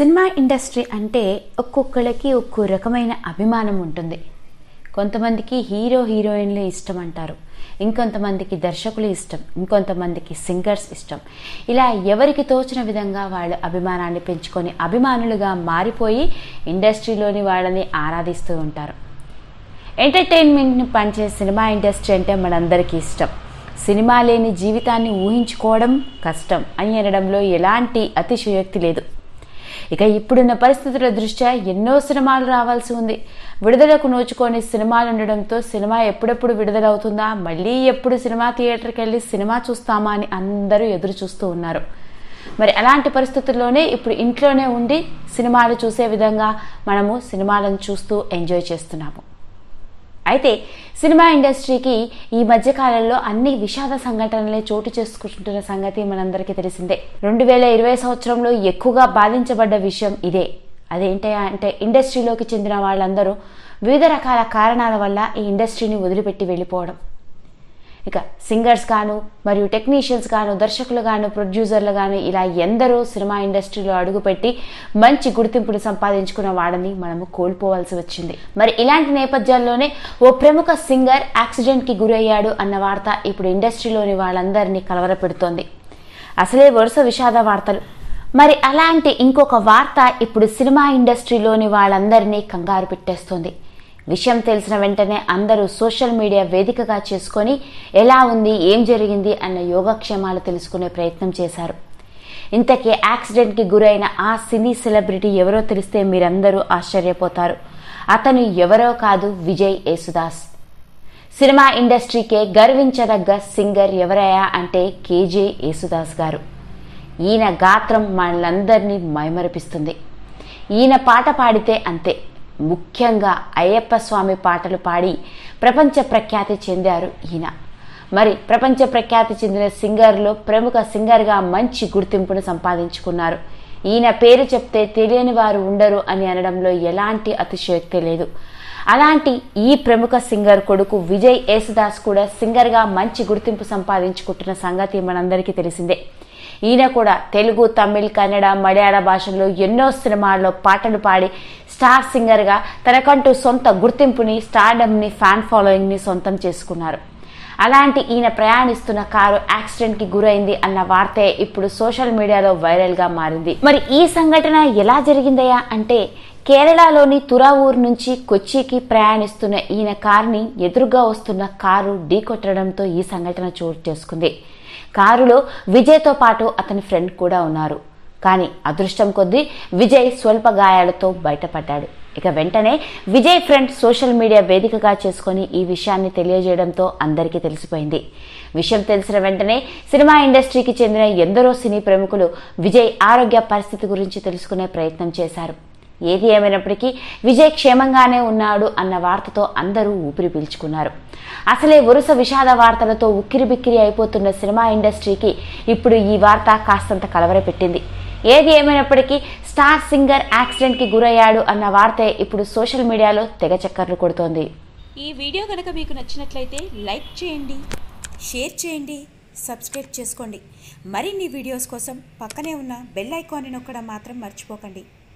cinema industry అంటే ఒక్కొక్కళ్ళకి ఒక్కో రకమైన అభిమానం ఉంటుంది కొంతమందికి హీరో హీరోయిన్లు ఇష్టం అంటారు ఇంకొంతమందికి దర్శకులు ఇష్టం ఇంకొంతమందికి సింగర్స్ ఇష్టం ఇలా ఎవరికి తోచిన విధంగా వాళ్ళు అభిమానాన్ని పెంచుకొని అభిమానులుగా మారిపోయి ఇండస్ట్రీలోని వాళ్ళని ఆరాధిస్తూ ఉంటారు ఎంటర్టైన్మెంట్ని పంచే సినిమా ఇండస్ట్రీ అంటే మనందరికీ ఇష్టం సినిమా లేని జీవితాన్ని ఊహించుకోవడం కష్టం అని అనడంలో ఎలాంటి అతిశయోక్తి లేదు ఇక ఇప్పుడున్న పరిస్థితుల దృష్ట్యా ఎన్నో సినిమాలు రావాల్సి ఉంది విడుదలకు నోచుకొని సినిమాలు ఉండడంతో సినిమా ఎప్పుడెప్పుడు విడుదలవుతుందా మళ్ళీ ఎప్పుడు సినిమా థియేటర్కి వెళ్ళి సినిమా చూస్తామా అని అందరూ ఎదురు చూస్తూ ఉన్నారు మరి అలాంటి పరిస్థితుల్లోనే ఇప్పుడు ఇంట్లోనే ఉండి సినిమాలు చూసే విధంగా మనము సినిమాలను చూస్తూ ఎంజాయ్ చేస్తున్నాము అయితే సినిమా ఇండస్ట్రీకి ఈ మధ్యకాలంలో అన్ని విషాద సంఘటనలే చోటు చేసుకుంటున్న సంగతి మనందరికీ తెలిసిందే రెండు వేల ఇరవై సంవత్సరంలో ఎక్కువగా బాధించబడ్డ విషయం ఇదే అదేంటి అంటే ఇండస్ట్రీలోకి చెందిన వాళ్ళందరూ వివిధ రకాల కారణాల వల్ల ఈ ఇండస్ట్రీని వదిలిపెట్టి వెళ్ళిపోవడం ఇక సింగర్స్ గాను మరియు టెక్నీషియన్స్ గాను దర్శకులు గాను ప్రొడ్యూసర్లు గాను ఇలా ఎందరో సినిమా ఇండస్ట్రీలో అడుగుపెట్టి మంచి గుర్తింపును సంపాదించుకున్న వాడని మనము కోల్పోవాల్సి వచ్చింది మరి ఇలాంటి నేపథ్యాల్లోనే ఓ ప్రముఖ సింగర్ యాక్సిడెంట్కి గురయ్యాడు అన్న వార్త ఇప్పుడు ఇండస్ట్రీలోని వాళ్ళందరినీ కలవరపెడుతోంది అసలే వరుస విషాద వార్తలు మరి అలాంటి ఇంకొక వార్త ఇప్పుడు సినిమా ఇండస్ట్రీలోని వాళ్ళందరినీ కంగారు పెట్టేస్తోంది విషయం తెలిసిన వెంటనే అందరూ సోషల్ మీడియా వేదికగా చేసుకొని ఎలా ఉంది ఏం జరిగింది అన్న యోగక్షేమాలు తెలుసుకునే ప్రయత్నం చేశారు ఇంతకీ యాక్సిడెంట్కి గురైన ఆ సినీ సెలబ్రిటీ ఎవరో తెలిస్తే మీరందరూ ఆశ్చర్యపోతారు అతను ఎవరో కాదు విజయ్ యేసుదాస్ సినిమా ఇండస్ట్రీకే గర్వించదగ్గ సింగర్ ఎవరయ్యా అంటే కేజే యేసుదాస్ గారు ఈయన గాత్రం మనలందరినీ మైమరిపిస్తుంది ఈయన పాట పాడితే అంతే ముఖ్యంగా అయ్యప్ప స్వామి పాటలు పాడి ప్రపంచ ప్రఖ్యాతి చెందారు ఈయన మరి ప్రపంచ ప్రఖ్యాతి చెందిన సింగర్లో ప్రముఖ సింగర్గా మంచి గుర్తింపును సంపాదించుకున్నారు ఈయన పేరు చెప్తే తెలియని వారు ఉండరు అని అనడంలో ఎలాంటి అతిశయోక్తి లేదు అలాంటి ఈ ప్రముఖ సింగర్ కొడుకు విజయ్ యేసుదాస్ కూడా సింగర్గా మంచి గుర్తింపు సంపాదించుకుంటున్న సంగతి మనందరికీ తెలిసిందే ఈయన కూడా తెలుగు తమిళ్ కన్నడ మలయాళ భాషల్లో ఎన్నో సినిమాల్లో పాటలు పాడి స్టార్ సింగర్గా తనకంటూ సొంత గుర్తింపుని స్టార్డమ్ని ఫ్యాన్ ఫాలోయింగ్ని సొంతం చేసుకున్నారు అలాంటి ఈయన ప్రయాణిస్తున్న కారు యాక్సిడెంట్కి గురైంది అన్న వార్తే ఇప్పుడు సోషల్ మీడియాలో వైరల్గా మారింది మరి ఈ సంఘటన ఎలా జరిగిందయా అంటే కేరళలోని తురావూరు నుంచి కొచ్చికి ప్రయాణిస్తున్న ఈయన కార్ని ఎదురుగా వస్తున్న కారు ఢీకొట్టడంతో ఈ సంఘటన చోటు చేసుకుంది కారులో విజయ్తో పాటు అతని ఫ్రెండ్ కూడా ఉన్నారు కానీ అదృష్టం కొద్దీ విజయ్ స్వల్ప గాయాలతో బయటపడ్డాడు ఇక వెంటనే విజయ్ ఫ్రెండ్ సోషల్ మీడియా వేదికగా చేసుకొని ఈ విషయాన్ని తెలియజేయడంతో అందరికీ తెలిసిపోయింది విషయం తెలిసిన వెంటనే సినిమా ఇండస్ట్రీకి చెందిన ఎందరో సినీ ప్రముఖులు విజయ్ ఆరోగ్య పరిస్థితి గురించి తెలుసుకునే ప్రయత్నం చేశారు ఏది ఏమైనప్పటికీ విజయ్ క్షేమంగానే ఉన్నాడు అన్న వార్తతో అందరూ ఊపిరి పీల్చుకున్నారు అసలే వరుస విషాద వార్తలతో ఉక్కిరిబిక్కిరి అయిపోతున్న సినిమా ఇండస్ట్రీకి ఇప్పుడు ఈ వార్త కాస్తంత కలవరపెట్టింది ఏది ఏమైనప్పటికీ స్టార్ సింగర్ యాక్సిడెంట్కి గురయ్యాడు అన్న వార్తే ఇప్పుడు సోషల్ మీడియాలో తెగ చక్కర్లు కొడుతోంది ఈ వీడియో కనుక మీకు నచ్చినట్లయితే లైక్ చేయండి షేర్ చేయండి సబ్స్క్రైబ్ చేసుకోండి మరిన్ని వీడియోస్ కోసం పక్కనే ఉన్న బెల్ ఐకాన్ని నొక్కడం మాత్రం మర్చిపోకండి